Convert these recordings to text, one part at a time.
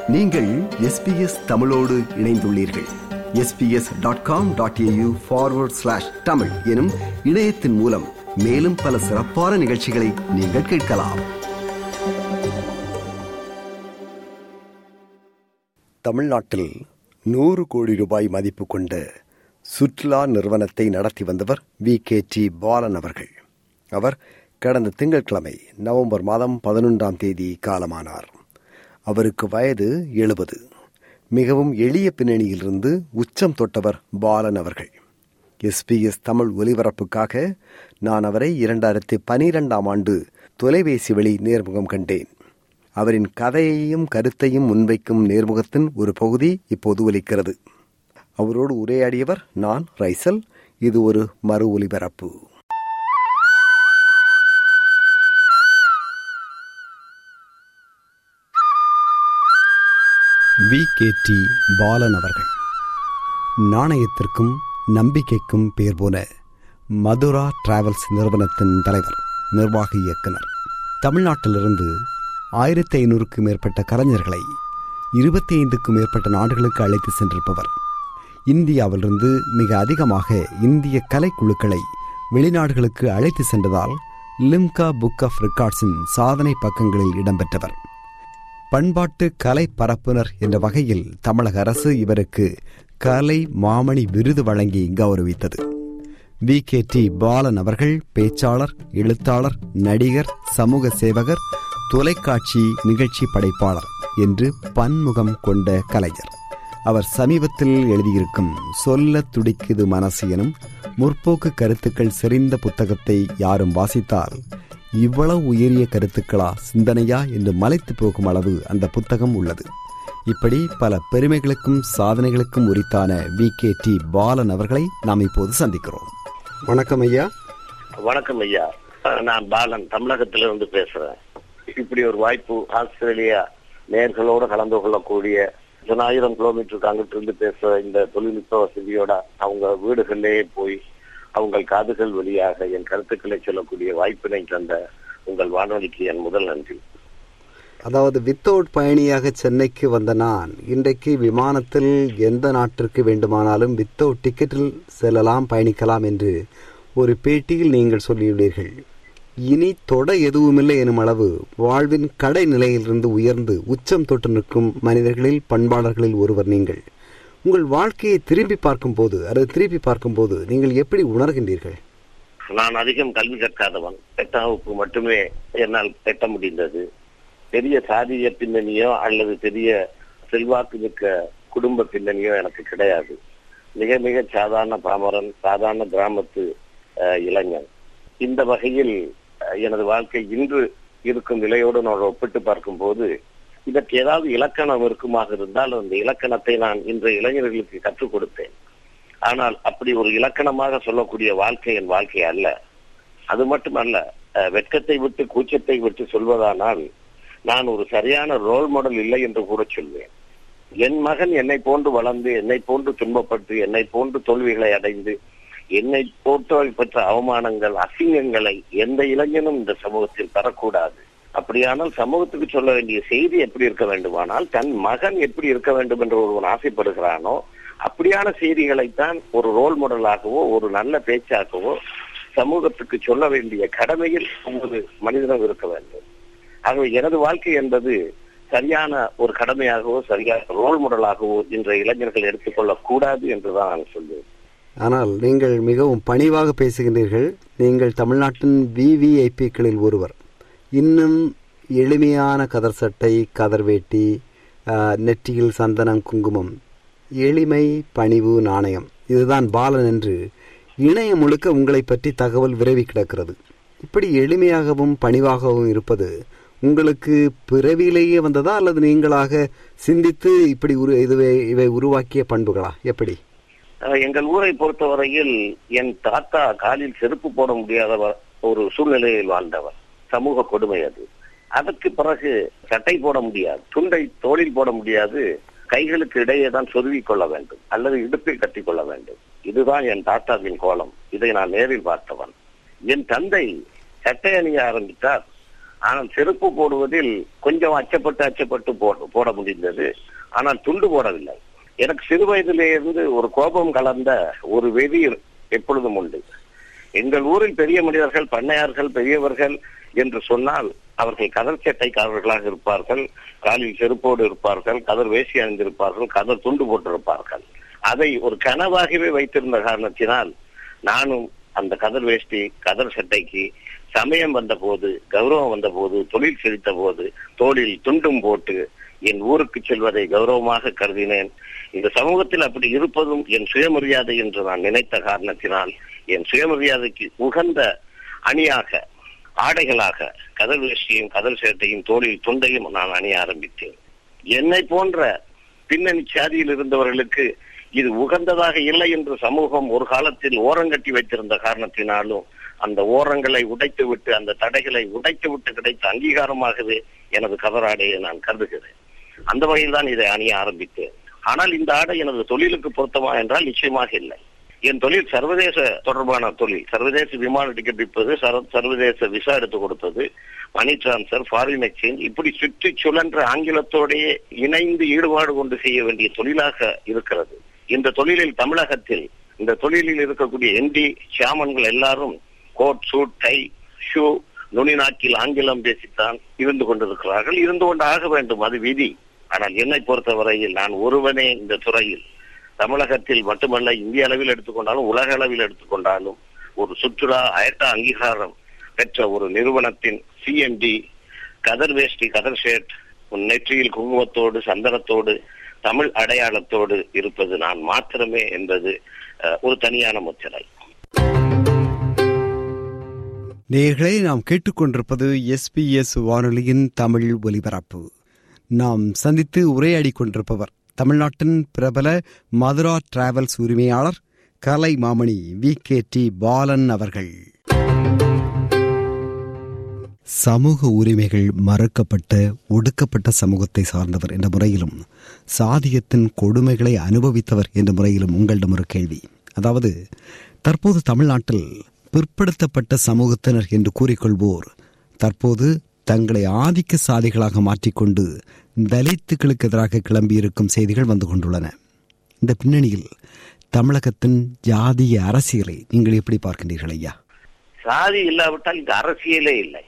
நீங்கள் எஸ்பிஎஸ் தமிழோடு இணைந்துள்ளீர்கள் SBS dot com dot A U forward slash Tamil எனும் இணையத்தின் மூலம் மேலும் பல சிறப்பான நிகழ்ச்சிகளை நீங்கள் கேட்கலாம் தமிழ்நாட்டில் நூறு கோடி ரூபாய் மதிப்பு கொண்ட சுற்றுலா நிறுவனத்தை நடத்தி வந்தவர் வி கே டி பாலன் அவர்கள் அவர் கடந்த திங்கட்கிழமை நவம்பர் மாதம் பதினொன்றாம் தேதி காலமானார் அவருக்கு வயது எழுபது மிகவும் எளிய பின்னணியிலிருந்து உச்சம் தொட்டவர் பாலன் அவர்கள் எஸ்பிஎஸ் தமிழ் ஒலிபரப்புக்காக நான் அவரை இரண்டாயிரத்தி பனிரெண்டாம் ஆண்டு தொலைபேசி வழி நேர்முகம் கண்டேன் அவரின் கதையையும் கருத்தையும் முன்வைக்கும் நேர்முகத்தின் ஒரு பகுதி இப்போது ஒலிக்கிறது அவரோடு உரையாடியவர் நான் ரைசல் இது ஒரு மறு ஒலிபரப்பு வி கே டி பாலன் அவர்கள் நாணயத்திற்கும் நம்பிக்கைக்கும் பேர் போன மதுரா டிராவல்ஸ் நிறுவனத்தின் தலைவர் நிர்வாக இயக்குனர் தமிழ்நாட்டிலிருந்து ஆயிரத்தி ஐநூறுக்கும் மேற்பட்ட கலைஞர்களை இருபத்தி ஐந்துக்கும் மேற்பட்ட நாடுகளுக்கு அழைத்து சென்றிருப்பவர் இந்தியாவிலிருந்து மிக அதிகமாக இந்திய கலைக்குழுக்களை வெளிநாடுகளுக்கு அழைத்து சென்றதால் லிம்கா புக் ஆஃப் ரெக்கார்ட்ஸின் சாதனை பக்கங்களில் இடம்பெற்றவர் பண்பாட்டு கலை பரப்புனர் என்ற வகையில் தமிழக அரசு இவருக்கு கலை மாமணி விருது வழங்கி கௌரவித்தது வி கே டி பாலன் அவர்கள் பேச்சாளர் எழுத்தாளர் நடிகர் சமூக சேவகர் தொலைக்காட்சி நிகழ்ச்சி படைப்பாளர் என்று பன்முகம் கொண்ட கலைஞர் அவர் சமீபத்தில் எழுதியிருக்கும் சொல்ல துடிக்குது மனசு எனும் முற்போக்கு கருத்துக்கள் செறிந்த புத்தகத்தை யாரும் வாசித்தால் இவ்வளவு உயரிய கருத்துக்களா சிந்தனையா என்று மலைத்து போகும் அளவு அந்த புத்தகம் உள்ளது இப்படி பல பெருமைகளுக்கும் சாதனைகளுக்கும் உரித்தான வி கே டி பாலன் அவர்களை நாம் இப்போது சந்திக்கிறோம் வணக்கம் ஐயா வணக்கம் ஐயா நான் பாலன் தமிழகத்திலிருந்து பேசுறேன் இப்படி ஒரு வாய்ப்பு ஆஸ்திரேலியா நேர்களோடு கலந்து கொள்ளக்கூடிய ஆயிரம் கிலோமீட்டருக்கு அங்கிட்டு இருந்து பேசுற இந்த தொழில்நுட்ப வசதியோட அவங்க வீடுகளிலேயே போய் உங்கள் காதுகள் வழியாக என் கருத்துக்களை சொல்லக்கூடிய வாய்ப்பினை தந்த உங்கள் வானொலிக்கு என் முதல் நன்றி அதாவது வித்தவுட் பயணியாக சென்னைக்கு வந்த நான் இன்றைக்கு விமானத்தில் எந்த நாட்டிற்கு வேண்டுமானாலும் வித்தவுட் டிக்கெட்டில் செல்லலாம் பயணிக்கலாம் என்று ஒரு பேட்டியில் நீங்கள் சொல்லியுள்ளீர்கள் இனி தொட எதுவுமில்லை எனும் அளவு வாழ்வின் கடை நிலையிலிருந்து உயர்ந்து உச்சம் தொட்டு நிற்கும் மனிதர்களில் பண்பாளர்களில் ஒருவர் நீங்கள் உங்கள் வாழ்க்கையை திரும்பி பார்க்கும் போது அல்லது திருப்பி பார்க்கும் போது நீங்கள் எப்படி உணர்கின்றீர்கள் நான் அதிகம் கல்வி கற்காதவன் எட்டாம் வகுப்பு மட்டுமே என்னால் எட்ட முடிந்தது பெரிய சாதிய பின்னணியோ அல்லது பெரிய செல்வாக்கு மிக்க குடும்ப பின்னணியோ எனக்கு கிடையாது மிக மிக சாதாரண பாமரன் சாதாரண கிராமத்து இளைஞன் இந்த வகையில் எனது வாழ்க்கை இன்று இருக்கும் நிலையோடு நான் ஒப்பிட்டு பார்க்கும் போது இதற்கு ஏதாவது இலக்கணம் இருக்குமாக இருந்தால் அந்த இலக்கணத்தை நான் இன்றைய இளைஞர்களுக்கு கற்றுக் கொடுத்தேன் ஆனால் அப்படி ஒரு இலக்கணமாக சொல்லக்கூடிய வாழ்க்கை என் வாழ்க்கை அல்ல அது மட்டுமல்ல வெட்கத்தை விட்டு கூச்சத்தை விட்டு சொல்வதானால் நான் ஒரு சரியான ரோல் மாடல் இல்லை என்று கூட சொல்வேன் என் மகன் என்னை போன்று வளர்ந்து என்னை போன்று துன்பப்பட்டு என்னை போன்று தோல்விகளை அடைந்து என்னை போற்றவை பெற்ற அவமானங்கள் அசிங்கங்களை எந்த இளைஞனும் இந்த சமூகத்தில் தரக்கூடாது அப்படியானால் சமூகத்துக்கு சொல்ல வேண்டிய செய்தி எப்படி இருக்க வேண்டுமானால் தன் மகன் எப்படி இருக்க வேண்டும் என்று ஒருவன் ஆசைப்படுகிறானோ அப்படியான செய்திகளைத்தான் ஒரு ரோல் மாடலாகவோ ஒரு நல்ல பேச்சாகவோ சமூகத்துக்கு சொல்ல வேண்டிய கடமையில் ஒவ்வொரு மனிதனும் இருக்க வேண்டும் ஆகவே எனது வாழ்க்கை என்பது சரியான ஒரு கடமையாகவோ சரியான ரோல் மாடலாகவோ இன்றைய இளைஞர்கள் எடுத்துக்கொள்ளக் கூடாது என்றுதான் நான் சொல்வேன் ஆனால் நீங்கள் மிகவும் பணிவாக பேசுகின்றீர்கள் நீங்கள் தமிழ்நாட்டின் விவிஐபிக்களில் ஒருவர் இன்னும் எளிமையான கதர் சட்டை கதர் வேட்டி நெற்றியில் சந்தனம் குங்குமம் எளிமை பணிவு நாணயம் இதுதான் பாலன் என்று இணையம் முழுக்க உங்களை பற்றி தகவல் விரைவி கிடக்கிறது இப்படி எளிமையாகவும் பணிவாகவும் இருப்பது உங்களுக்கு பிறவியிலேயே வந்ததா அல்லது நீங்களாக சிந்தித்து இப்படி உரு இதுவே இவை உருவாக்கிய பண்புகளா எப்படி எங்கள் ஊரை பொறுத்தவரையில் என் தாத்தா காலில் செருப்பு போட முடியாதவர் ஒரு சூழ்நிலையில் வாழ்ந்தவர் சமூக கொடுமை அது அதற்கு பிறகு சட்டை போட முடியாது துண்டை தோளில் போட முடியாது கைகளுக்கு இடையே தான் சொருவிக் கொள்ள வேண்டும் அல்லது இடுப்பில் கட்டிக் கொள்ள வேண்டும் இதுதான் என் தாத்தாவின் கோலம் இதை நான் நேரில் பார்த்தவன் என் தந்தை சட்டை அணிய ஆரம்பித்தார் ஆனால் செருப்பு போடுவதில் கொஞ்சம் அச்சப்பட்டு அச்சப்பட்டு போட போட முடிந்தது ஆனால் துண்டு போடவில்லை எனக்கு சிறு வயதிலே இருந்து ஒரு கோபம் கலந்த ஒரு வெறி எப்பொழுதும் உண்டு எங்கள் ஊரில் பெரிய மனிதர்கள் பண்ணையார்கள் பெரியவர்கள் என்று சொன்னால் அவர்கள் கதர் சட்டைக்காரர்களாக இருப்பார்கள் காலில் செருப்போடு இருப்பார்கள் கதர் வேசி அணிந்திருப்பார்கள் கதர் துண்டு போட்டிருப்பார்கள் அதை ஒரு கனவாகவே வைத்திருந்த காரணத்தினால் நானும் அந்த கதர் வேஷ்டி கதர் சட்டைக்கு சமயம் வந்த போது கௌரவம் வந்த போது தொழில் செலுத்த போது தோளில் துண்டும் போட்டு என் ஊருக்கு செல்வதை கௌரவமாக கருதினேன் இந்த சமூகத்தில் அப்படி இருப்பதும் என் சுயமரியாதை என்று நான் நினைத்த காரணத்தினால் என் சுயமரியாதைக்கு உகந்த அணியாக ஆடைகளாக கதல் வேஷ்டியும் கதல் சேட்டையும் தோளில் துண்டையும் நான் அணிய ஆரம்பித்தேன் என்னை போன்ற பின்னணி சாதியில் இருந்தவர்களுக்கு இது உகந்ததாக இல்லை என்று சமூகம் ஒரு காலத்தில் ஓரங்கட்டி வைத்திருந்த காரணத்தினாலும் அந்த ஓரங்களை உடைத்து விட்டு அந்த தடைகளை உடைத்து விட்டு கிடைத்த அங்கீகாரமாகவே எனது கதராடையை நான் கருதுகிறேன் அந்த வகையில் தான் இதை அணிய ஆரம்பித்தேன் ஆனால் இந்த ஆடை எனது தொழிலுக்கு பொருத்தமா என்றால் நிச்சயமாக இல்லை என் தொழில் சர்வதேச தொடர்பான தொழில் சர்வதேச விமான டிக்கெட் விற்பது சர்வதேச விசா எடுத்து கொடுப்பது மணி டிரான்ஸ்பர் ஃபாரின் எக்ஸ்சேஞ்ச் இப்படி சுற்றி சுழன்ற ஆங்கிலத்தோடையே இணைந்து ஈடுபாடு கொண்டு செய்ய வேண்டிய தொழிலாக இருக்கிறது இந்த தொழிலில் தமிழகத்தில் இந்த தொழிலில் இருக்கக்கூடிய என்டி சாமன்கள் எல்லாரும் கோட் சூட் டை ஷூ நுனி நாக்கில் ஆங்கிலம் பேசித்தான் இருந்து கொண்டிருக்கிறார்கள் இருந்து கொண்டு ஆக வேண்டும் அது விதி ஆனால் என்னை பொறுத்தவரையில் நான் ஒருவனே இந்த துறையில் தமிழகத்தில் மட்டுமல்ல இந்திய அளவில் எடுத்துக்கொண்டாலும் உலக அளவில் எடுத்துக்கொண்டாலும் ஒரு சுற்றுலா அயட்ட அங்கீகாரம் பெற்ற ஒரு நிறுவனத்தின் சிஎம்டி கதர் வேஷ்டி கதர் ஷேட் நெற்றியில் குங்குமத்தோடு சந்தனத்தோடு தமிழ் அடையாளத்தோடு இருப்பது நான் மாத்திரமே என்பது ஒரு தனியான முத்திரை நேர்களை நாம் கேட்டுக்கொண்டிருப்பது எஸ்பிஎஸ் வானொலியின் தமிழ் ஒலிபரப்பு நாம் சந்தித்து உரையாடி கொண்டிருப்பவர் தமிழ்நாட்டின் பிரபல மதுரா டிராவல்ஸ் உரிமையாளர் கலை மாமணி வி கே டி பாலன் அவர்கள் சமூக உரிமைகள் மறுக்கப்பட்ட ஒடுக்கப்பட்ட சமூகத்தை சார்ந்தவர் என்ற முறையிலும் சாதியத்தின் கொடுமைகளை அனுபவித்தவர் என்ற முறையிலும் உங்களிடம் ஒரு கேள்வி அதாவது தற்போது தமிழ்நாட்டில் பிற்படுத்தப்பட்ட சமூகத்தினர் என்று கூறிக்கொள்வோர் தற்போது தங்களை ஆதிக்க சாதிகளாக மாற்றிக்கொண்டு தலித்துகளுக்கு எதிராக கிளம்பியிருக்கும் செய்திகள் வந்து கொண்டுள்ளன இந்த பின்னணியில் தமிழகத்தின் ஜாதிய அரசியலை நீங்கள் எப்படி பார்க்கின்றீர்கள் ஐயா சாதி இல்லாவிட்டால் இங்கு அரசியலே இல்லை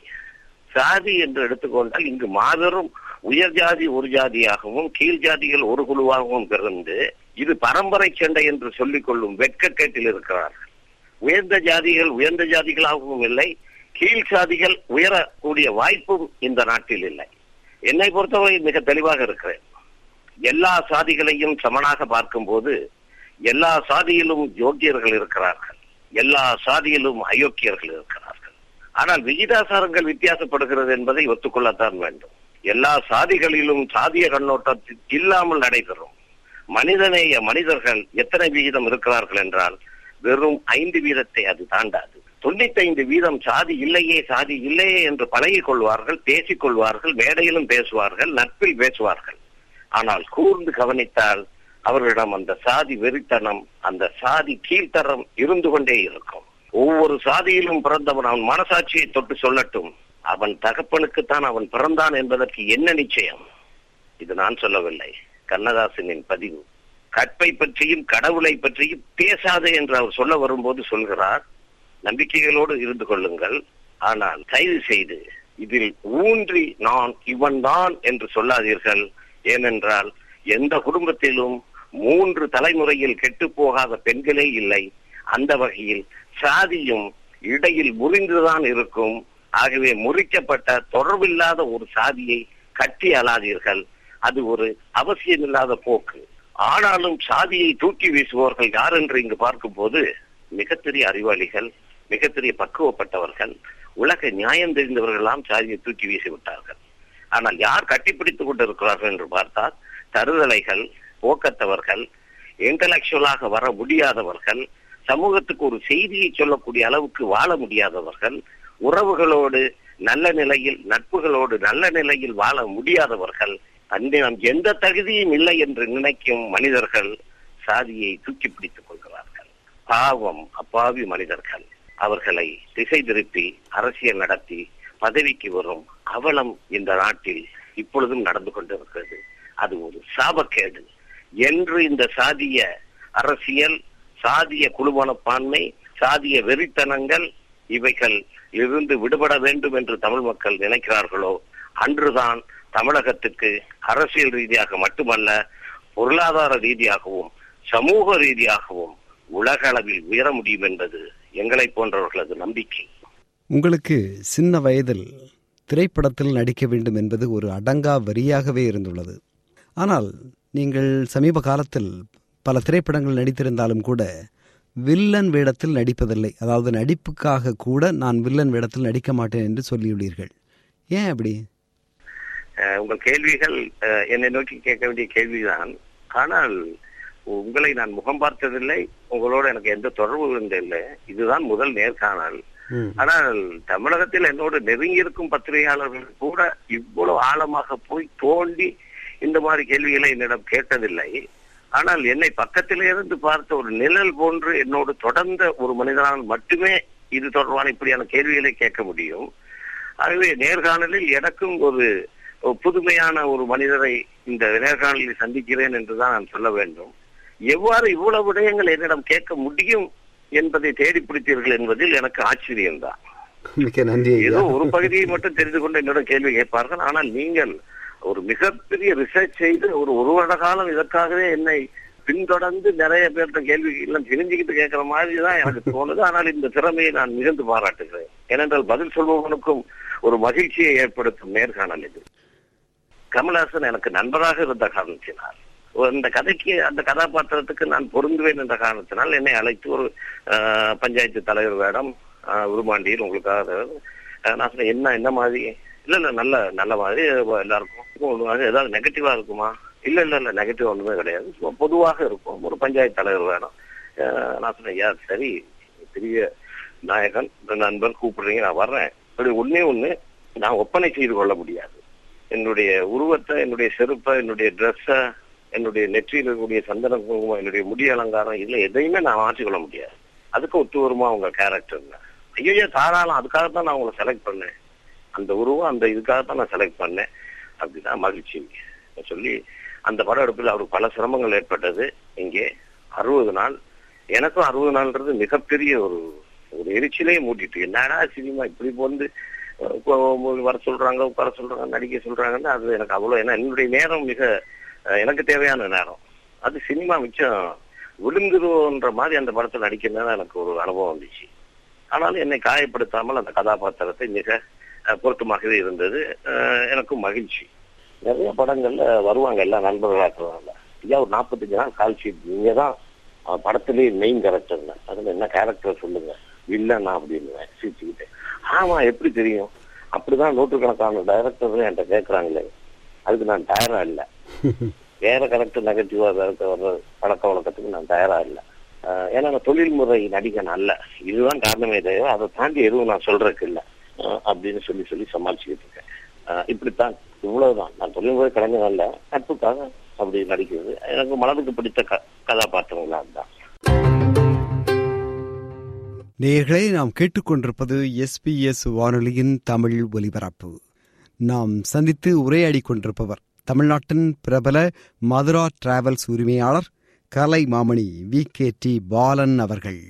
சாதி என்று எடுத்துக்கொண்டால் இங்கு மாபெரும் உயர் ஜாதி ஒரு ஜாதியாகவும் கீழ் ஜாதிகள் ஒரு குழுவாகவும் பிறந்து இது பரம்பரை சண்டை என்று சொல்லிக் கொள்ளும் வெட்கக்கேட்டில் இருக்கிறார்கள் உயர்ந்த ஜாதிகள் உயர்ந்த ஜாதிகளாகவும் இல்லை கீழ் சாதிகள் உயரக்கூடிய வாய்ப்பும் இந்த நாட்டில் இல்லை என்னை பொறுத்தவரை மிக தெளிவாக இருக்கிறேன் எல்லா சாதிகளையும் சமனாக பார்க்கும்போது எல்லா சாதியிலும் யோக்கியர்கள் இருக்கிறார்கள் எல்லா சாதியிலும் அயோக்கியர்கள் இருக்கிறார்கள் ஆனால் விகிதாசாரங்கள் வித்தியாசப்படுகிறது என்பதை ஒத்துக்கொள்ளத்தான் வேண்டும் எல்லா சாதிகளிலும் சாதிய கண்ணோட்டத்தில் இல்லாமல் நடைபெறும் மனிதநேய மனிதர்கள் எத்தனை விகிதம் இருக்கிறார்கள் என்றால் வெறும் ஐந்து வீதத்தை அது தாண்டாது தொண்ணூத்தைந்து வீதம் சாதி இல்லையே சாதி இல்லையே என்று பழகிக் கொள்வார்கள் பேசிக் கொள்வார்கள் மேடையிலும் பேசுவார்கள் நட்பில் பேசுவார்கள் ஆனால் கூர்ந்து கவனித்தால் அவர்களிடம் அந்த சாதி வெறித்தனம் அந்த சாதி கீழ்த்தரம் இருந்து கொண்டே இருக்கும் ஒவ்வொரு சாதியிலும் பிறந்தவன் அவன் மனசாட்சியை தொட்டு சொல்லட்டும் அவன் தகப்பனுக்குத்தான் அவன் பிறந்தான் என்பதற்கு என்ன நிச்சயம் இது நான் சொல்லவில்லை கண்ணதாசனின் பதிவு கற்பை பற்றியும் கடவுளை பற்றியும் பேசாதே என்று அவர் சொல்ல வரும்போது சொல்கிறார் நம்பிக்கைகளோடு இருந்து கொள்ளுங்கள் ஆனால் கைது செய்து இதில் ஊன்றி நான் இவன் தான் என்று சொல்லாதீர்கள் ஏனென்றால் எந்த குடும்பத்திலும் மூன்று தலைமுறையில் கெட்டு போகாத பெண்களே இல்லை அந்த வகையில் சாதியும் இடையில் முறிந்துதான் இருக்கும் ஆகவே முறிக்கப்பட்ட தொடர்பில்லாத ஒரு சாதியை கட்டி அழாதீர்கள் அது ஒரு அவசியமில்லாத போக்கு ஆனாலும் சாதியை தூக்கி வீசுபவர்கள் யார் என்று இங்கு பார்க்கும் போது மிகப்பெரிய அறிவாளிகள் மிகப்பெரிய பக்குவப்பட்டவர்கள் உலக நியாயம் தெரிந்தவர்களெல்லாம் சாதியை தூக்கி வீசி விட்டார்கள் ஆனால் யார் கட்டிப்பிடித்துக் கொண்டிருக்கிறார்கள் என்று பார்த்தால் தருதலைகள் போக்கத்தவர்கள் இன்டலெக்சுவலாக வர முடியாதவர்கள் சமூகத்துக்கு ஒரு செய்தியை சொல்லக்கூடிய அளவுக்கு வாழ முடியாதவர்கள் உறவுகளோடு நல்ல நிலையில் நட்புகளோடு நல்ல நிலையில் வாழ முடியாதவர்கள் அன்றினம் எந்த தகுதியும் இல்லை என்று நினைக்கும் மனிதர்கள் சாதியை தூக்கி பிடித்துக் கொள்கிறார்கள் பாவம் அப்பாவி மனிதர்கள் அவர்களை திசை திருப்பி அரசியல் நடத்தி பதவிக்கு வரும் அவலம் இந்த நாட்டில் இப்பொழுதும் நடந்து கொண்டிருக்கிறது அது ஒரு சாபக்கேடு என்று இந்த சாதிய அரசியல் சாதிய குழுமனப்பான்மை சாதிய வெறித்தனங்கள் இவைகள் இருந்து விடுபட வேண்டும் என்று தமிழ் மக்கள் நினைக்கிறார்களோ அன்றுதான் தமிழகத்துக்கு அரசியல் ரீதியாக மட்டுமல்ல பொருளாதார ரீதியாகவும் சமூக ரீதியாகவும் உலக அளவில் உயர முடியும் என்பது எங்களை போன்றவர்களது நம்பிக்கை உங்களுக்கு சின்ன வயதில் திரைப்படத்தில் நடிக்க வேண்டும் என்பது ஒரு அடங்கா வரியாகவே இருந்துள்ளது ஆனால் நீங்கள் சமீப காலத்தில் பல திரைப்படங்கள் நடித்திருந்தாலும் கூட வில்லன் வேடத்தில் நடிப்பதில்லை அதாவது நடிப்புக்காக கூட நான் வில்லன் வேடத்தில் நடிக்க மாட்டேன் என்று சொல்லியுள்ளீர்கள் ஏன் அப்படி அஹ், உங்கள் கேள்விகள் அஹ், என்னை நோக்கி கேட்க வேண்டிய கேள்விதான் ஆனால் உங்களை நான் முகம் பார்த்ததில்லை உங்களோட எனக்கு எந்த தொடர்பு இல்லை இதுதான் முதல் நேர்காணல் ம். ஆனால் தமிழகத்தில் என்னோடு நெருங்கி இருக்கும் பத்திரிகையாளர்கள் கூட இவ்வளவு ஆழமாக போய் தோண்டி இந்த மாதிரி கேள்விகளை என்னிடம் கேட்டதில்லை ஆனால் என்னை பக்கத்திலே இருந்து பார்த்த ஒரு நிழல் போன்று என்னோடு தொடர்ந்த ஒரு மனிதனால் மட்டுமே இது தொடர்பான இப்படியான கேள்விகளை கேட்க முடியும் ஆகவே நேர்காணலில் எனக்கும் ஒரு ஒரு புதுமையான ஒரு மனிதரை இந்த நேர்காணலில் சந்திக்கிறேன் என்றுதான் நான் சொல்ல வேண்டும் எவ்வாறு இவ்வளவு விடயங்கள் என்னிடம் கேட்க முடியும் என்பதை தேடி பிடித்தீர்கள் என்பதில் எனக்கு ஆச்சரியம்தான் மிக்க நன்றி ஏதோ ஒரு பகுதியை மட்டும் தெரிந்து கொண்டு என்னோட கேள்வி கேட்பார்கள் ஆனால் நீங்கள் ஒரு மிகப்பெரிய ரிசர்ச் செய்து ஒரு ஒரு வருட காலம் இதற்காகவே என்னை பின்தொடர்ந்து நிறைய பேர்த்த கேள்வி எல்லாம் தெரிஞ்சுக்கிட்டு கேட்கிற மாதிரி தான் எனக்கு தோணுது ஆனால் இந்த திறமையை நான் மிகுந்து பாராட்டுகிறேன் ஏனென்றால் பதில் சொல்பவனுக்கும் ஒரு மகிழ்ச்சியை ஏற்படுத்தும் நேர்காணல் இது கமல்ஹாசன் எனக்கு நண்பராக இருந்த காரணத்தினால் இந்த கதைக்கு அந்த கதாபாத்திரத்துக்கு நான் பொருந்துவேன் என்ற காரணத்தினால் என்னை அழைத்து ஒரு ஆஹ், பஞ்சாயத்து தலைவர் வேடம் ஆஹ், உருமாண்டியில் உங்களுக்காக ஆஹ், நான் சொன்னேன் என்ன என்ன மாதிரி இல்ல இல்ல நல்ல நல்ல மாதிரி எல்லாருக்கும் ஒரு மாதிரி ஏதாவது நெகட்டிவா இருக்குமா இல்ல இல்ல இல்ல நெகட்டிவ் ஒண்ணுமே கிடையாது சும்மா பொதுவாக இருக்கும் ஒரு பஞ்சாயத்து தலைவர் வேணும் ஆஹ், நான் சொன்னேன் ஐயா சரி பெரிய நாயகன் நண்பர் கூப்பிடுறீங்க நான் வர்றேன் அப்படி ஒண்ணே ஒண்ணு நான் ஒப்பனை செய்து கொள்ள முடியாது என்னுடைய உருவத்தை என்னுடைய செருப்பை என்னுடைய ட்ரெஸ்ஸை என்னுடைய நெற்றியில் இருக்கக்கூடிய சந்தன குங்குமம் என்னுடைய முடி அலங்காரம் இதுல எதையுமே நான் மாற்றிக்கொள்ள முடியாது அதுக்கு ஒத்து வருமா உங்க கேரக்டர்ல ஐயோ தாராளம் அதுக்காக தான் நான் உங்களை செலக்ட் பண்ணேன் அந்த உருவம் அந்த இதுக்காக தான் நான் செலக்ட் பண்ணேன் அப்படின்னா மகிழ்ச்சி சொல்லி அந்த படம் எடுப்பில் அவருக்கு பல சிரமங்கள் ஏற்பட்டது இங்கே அறுபது நாள் எனக்கும் அறுபது நாள்ன்றது மிகப்பெரிய ஒரு ஒரு எரிச்சலே மூட்டிட்டு என்னடா சினிமா இப்படி வந்து அஹ், உ- வர சொல்றாங்க உட்கார சொல்றாங்க நடிக்க சொல்றாங்கன்னு அது எனக்கு அவ்வளவு ஏன்னா என்னுடைய நேரம் மிக அஹ், எனக்கு தேவையான நேரம் அது சினிமா மிச்சம் விழுந்துருவோன்ற மாதிரி அந்த படத்தில் நடிக்கிறதுனால எனக்கு ஒரு அனுபவம் வந்துச்சு ஆனாலும் என்னை காயப்படுத்தாமல் அந்த கதாபாத்திரத்தை மிக அஹ், பொருத்தமாகவே இருந்தது அஹ், எனக்கும் மகிழ்ச்சி நிறைய படங்கள்ல வருவாங்க எல்லாம் நண்பர்களா இருக்கிறவங்க ஐயா ஒரு நாற்பத்தஞ்சு நாள் கால் ஷீட் நீங்க தான் அஹ், படத்திலேயே மெயின் கேரக்டர்ங்க அதுல என்ன கேரக்டர் சொல்லுங்க இல்லைண்ணா அப்படின்னு சிரிச்சுக்கிட்டு ஆமா எப்படி தெரியும் அப்படிதான் நூற்றுக்கணக்கான டைரக்டர் என்கிட்ட கேட்கறாங்களே அதுக்கு நான் தயாரா இல்லை வேற கரெக்ட் நெகட்டிவா இருக்க வர்ற பழக்க வழக்கத்துக்கு நான் தயாரா இல்லை ஆஹ் ஏன்னா நான் தொழில்முறை நடிகன் அல்ல இதுதான் காரணமே தவிர அதை தாண்டி எதுவும் நான் சொல்றதுக்கு இல்லை ஆஹ் அப்படின்னு சொல்லி சொல்லி சமாளிச்சுக்கிட்டு இருக்கேன் ஆஹ் இப்படித்தான் இவ்வளவுதான் நான் தொழில்முறை கலைஞர் அல்ல நட்புக்காக அப்படி நடிக்கிறது எனக்கு மனதுக்கு பிடித்த க கதாபாத்திரங்களா அதுதான் நேயர்களே நாம் கேட்டுக்கொண்டிருப்பது எஸ்பிஎஸ் வானொலியின் தமிழ் ஒலிபரப்பு நாம் சந்தித்து உரையாடிக் கொண்டிருப்பவர் தமிழ்நாட்டின் பிரபல மதுரா டிராவல்ஸ் உரிமையாளர் கலை மாமணி வி கே டி பாலன் அவர்கள்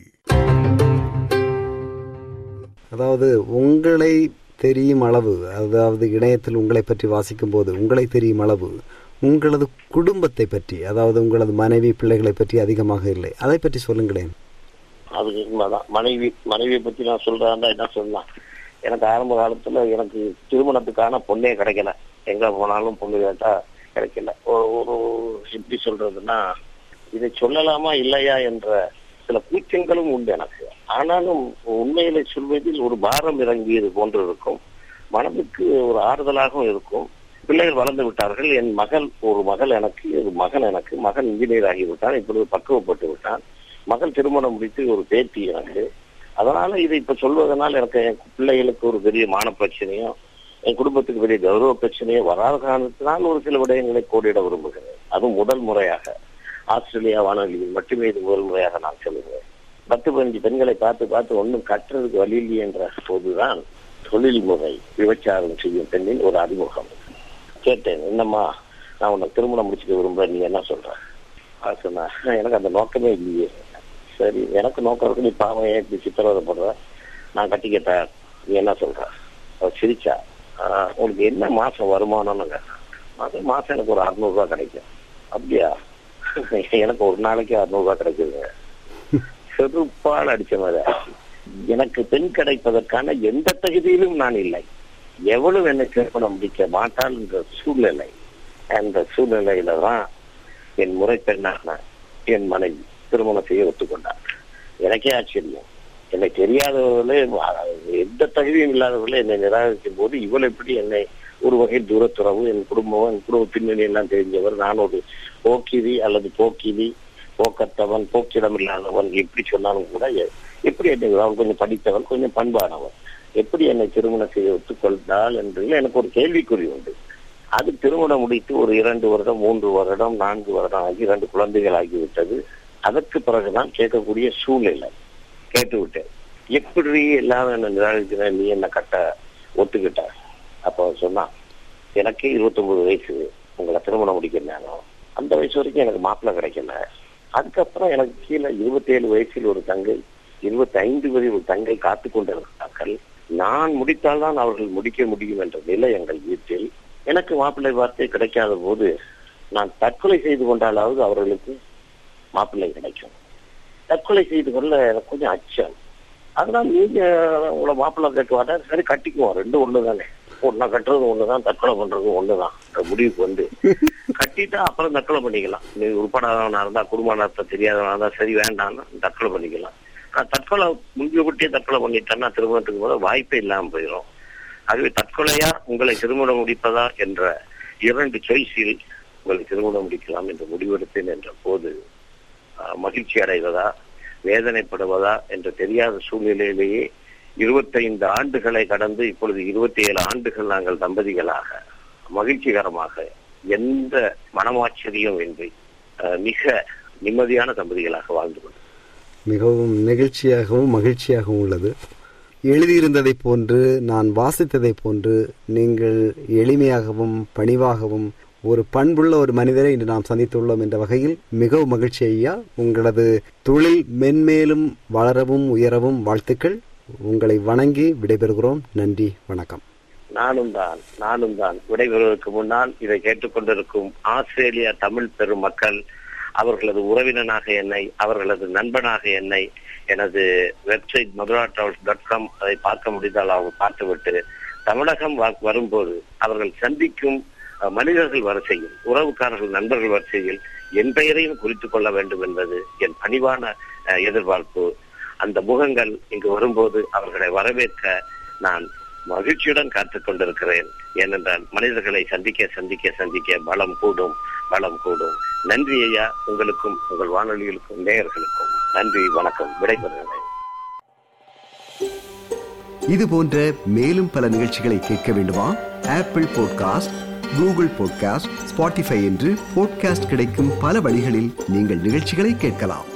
அதாவது உங்களை தெரியும் அளவு அதாவது இணையத்தில் உங்களை பற்றி வாசிக்கும் போது உங்களை தெரியும் அளவு உங்களது குடும்பத்தை பற்றி அதாவது உங்களது மனைவி பிள்ளைகளை பற்றி அதிகமாக இல்லை அதை பற்றி சொல்லுங்களேன் அது உண்மைதான் மனைவி மனைவியை பத்தி நான் சொல்றதா என்ன சொல்லலாம் எனக்கு ஆரம்ப காலத்துல எனக்கு திருமணத்துக்கான பொண்ணே கிடைக்கல எங்க போனாலும் பொண்ணு கேட்டா கிடைக்கல ஒரு ஒரு எப்படி சொல்றதுன்னா இதை சொல்லலாமா இல்லையா என்ற சில கூச்சங்களும் உண்டு எனக்கு ஆனாலும் உண்மையில சொல்வதில் ஒரு பாரம் இறங்கியது போன்று இருக்கும் மனதுக்கு ஒரு ஆறுதலாகவும் இருக்கும் பிள்ளைகள் வளர்ந்து விட்டார்கள் என் மகள் ஒரு மகள் எனக்கு ஒரு மகன் எனக்கு மகன் இன்ஜினியர் ஆகிவிட்டான் இப்பொழுது பக்குவப்பட்டு விட்டான் மகள் திருமணம் முடித்து ஒரு பேத்தி எனக்கு அதனால இதை இப்ப சொல்வதனால் எனக்கு என் பிள்ளைகளுக்கு ஒரு பெரிய மான பிரச்சனையோ என் குடும்பத்துக்கு பெரிய கௌரவ பிரச்சனையோ வராத காரணத்தினால் ஒரு சில விடயங்களை கோடிட விரும்புகிறேன் அதுவும் முதல் முறையாக ஆஸ்திரேலியா வானொலியில் மட்டுமே இது முதல் முறையாக நான் சொல்லுகிறேன் பத்து பதினஞ்சு பெண்களை பார்த்து பார்த்து ஒன்றும் கட்டுறதுக்கு வழி இல்லையே என்ற போதுதான் தொழில் முறை விபச்சாரம் செய்யும் பெண்ணின் ஒரு அறிமுகம் கேட்டேன் என்னம்மா நான் உன்னை திருமணம் முடிச்சுக்க விரும்புறேன் நீ என்ன சொல்ற அது சொன்னா எனக்கு அந்த நோக்கமே இல்லையே சரி எனக்கு நோக்கம் இருக்கு நீ பாவம் ஏன் இப்படி சித்திரவதை பண்ற நான் கட்டிக்கிட்ட நீ என்ன சொல்ற அவ சிரிச்சா "ஆஹ், உனக்கு என்ன மாசம் வருமானம்னு கேட்டேன் அது மாசம் எனக்கு ஒரு அறுநூறு ரூபாய் கிடைக்கும் அப்படியா எனக்கு ஒரு நாளைக்கு அறுநூறு ரூபாய் கிடைக்குதுங்க செருப்பால் அடிச்ச மாதிரி ஆச்சு. எனக்கு பெண் கிடைப்பதற்கான எந்த தகுதியிலும் நான் இல்லை எவ்வளவு என்னை திருமணம் முடிக்க மாட்டாள் என்ற சூழ்நிலை அந்த சூழ்நிலையில தான் என் முறை பெண்ணான என் மனைவி திருமணம் செய்ய ஒத்துக்கொண்டார் எனக்கே ஆச்சரியம் என்னை தெரியாதவர்களே எந்த தகுதியும் இல்லாதவர்களே என்னை நிராகரிக்கும் போது இவள் எப்படி என்னை ஒரு வகை தூரத்துறவு என் குடும்பம் என் குடும்ப பின்னணி எல்லாம் தெரிஞ்சவர் நான் ஒரு போக்கிரி அல்லது போக்கிரி போக்கத்தவன் போக்கிடம் இல்லாதவன் எப்படி சொன்னாலும் கூட எ- எப்படி என்னை அவன் கொஞ்சம் படித்தவன் கொஞ்சம் பண்பானவன் எப்படி என்னை திருமணம் செய்ய ஒத்துக்கொண்டாள் என்று எனக்கு ஒரு கேள்விக்குறி உண்டு அது திருமணம் முடித்து ஒரு இரண்டு வருடம் மூன்று வருடம் நான்கு வருடம் ஆகி இரண்டு குழந்தைகள் ஆகிவிட்டது அதற்கு பிறகுதான் கேட்கக்கூடிய சூழ்நிலை கேட்டு விட்டேன் எப்படி எல்லாரும் என்ன நிராகரிக்கிற நீ என்ன கட்ட ஒத்துக்கிட்ட அப்போ அவன் சொன்னான் எனக்கு இருபத்தொன்பது வயசு உங்களை திருமணம் முடிக்கிற நேரம் அந்த வயசு வரைக்கும் எனக்கு மாப்பிள்ளை கிடைக்கல அதுக்கப்புறம் எனக்கு கீழே இருபத்தேழு வயசில் ஒரு தங்கை இருபத்தி ஐந்து வரை ஒரு தங்கை காத்து கொண்டிருக்கிறார்கள் நான் முடித்தால்தான் அவர்கள் முடிக்க முடியும் என்ற நிலை எங்கள் வீட்டில் எனக்கு மாப்பிள்ளை வார்த்தை கிடைக்காத போது நான் தற்கொலை செய்து கொண்டாலாவது அவர்களுக்கு மாப்பிள்ளை கிடைக்கும் தற்கொலை செய்து கொள்ள எனக்கு கொஞ்சம் அச்சம் அதனால நீங்க உங்களை மாப்பிள்ளை கேட்டு வாட்டா சரி கட்டிக்குவோம் ரெண்டும் ஒண்ணுதானே ஒன்னா கட்டுறது ஒண்ணுதான் தற்கொலை பண்றதும் ஒண்ணுதான் என்ற முடிவுக்கு வந்து கட்டிட்டா அப்புறம் தற்கொலை பண்ணிக்கலாம் நீ உருப்படாதவனா இருந்தா குடும்ப நடத்த தெரியாதவனா இருந்தா சரி வேண்டாம்னா தற்கொலை பண்ணிக்கலாம் நான் தற்கொலை முன்கூட்டியே தற்கொலை பண்ணிட்டேன்னா திருமணத்துக்கு போது வாய்ப்பே இல்லாம போயிடும் ஆகவே தற்கொலையா உங்களை திருமணம் முடிப்பதா என்ற இரண்டு சாய்ஸில் உங்களை திருமணம் முடிக்கலாம் என்று முடிவெடுத்தேன் என்ற போது ஆஹ், மகிழ்ச்சி அடைவதா வேதனைப்படுவதா என்று தெரியாத சூழ்நிலையிலேயே இருபத்தைந்து ஆண்டுகளை கடந்து இப்பொழுது இருபத்தி ஏழு ஆண்டுகள் நாங்கள் தம்பதிகளாக மகிழ்ச்சிகரமாக எந்த மனமாச்சரியம் இன்றி ஆஹ், மிக நிம்மதியான தம்பதிகளாக வாழ்ந்து கொண்டோம் மிகவும் நெகிழ்ச்சியாகவும் மகிழ்ச்சியாகவும் உள்ளது எழுதியிருந்ததைப் போன்று நான் வாசித்ததைப் போன்று நீங்கள் எளிமையாகவும் பணிவாகவும் ஒரு பண்புள்ள ஒரு மனிதரை இன்று நாம் சந்தித்துள்ளோம் என்ற வகையில் மிகவும் மகிழ்ச்சி ஐயா உங்களது தொழில் மென்மேலும் வளரவும் உயரவும் வாழ்த்துக்கள் உங்களை வணங்கி விடைபெறுகிறோம் நன்றி வணக்கம் நானும் தான் நானும் தான் விடைபெறுவதற்கு முன்னால் இதை கேட்டுக்கொண்டிருக்கும் ஆஸ்திரேலியா தமிழ் பெருமக்கள் அவர்களது உறவினனாக என்னை அவர்களது நண்பனாக என்னை எனது website Mathura travels dot com அதை பார்க்க முடிந்தால் அவங்க பார்த்துவிட்டு தமிழகம் வ- வரும்போது அவர்கள் சந்திக்கும் அஹ், மனிதர்கள் வரிசையில் உறவுக்காரர்கள் நண்பர்கள் வரிசையில் என் பெயரையும் குறித்துக் கொள்ள வேண்டும் என்பது என் பணிவான அஹ், எதிர்பார்ப்பு அந்த முகங்கள் இங்கு வரும்போது அவர்களை வரவேற்க நான் மகிழ்ச்சியுடன் காத்துக் கொண்டிருக்கிறேன் ஏனென்றால் மனிதர்களை சந்திக்க சந்திக்க சந்திக்க பலம் கூடும் பலம் கூடும் நன்றி ஐயா உங்களுக்கும் உங்கள் வானொலிகளுக்கும் நேயர்களுக்கும் நன்றி வணக்கம் விடைபெறுகிறேன் இது போன்ற மேலும் பல நிகழ்ச்சிகளை கேட்க வேண்டுமா Apple podcast Google podcast Spotify என்று பாட்காஸ்ட் கிடைக்கும் பல வழிகளில் நீங்கள் நிகழ்ச்சிகளை கேட்கலாம்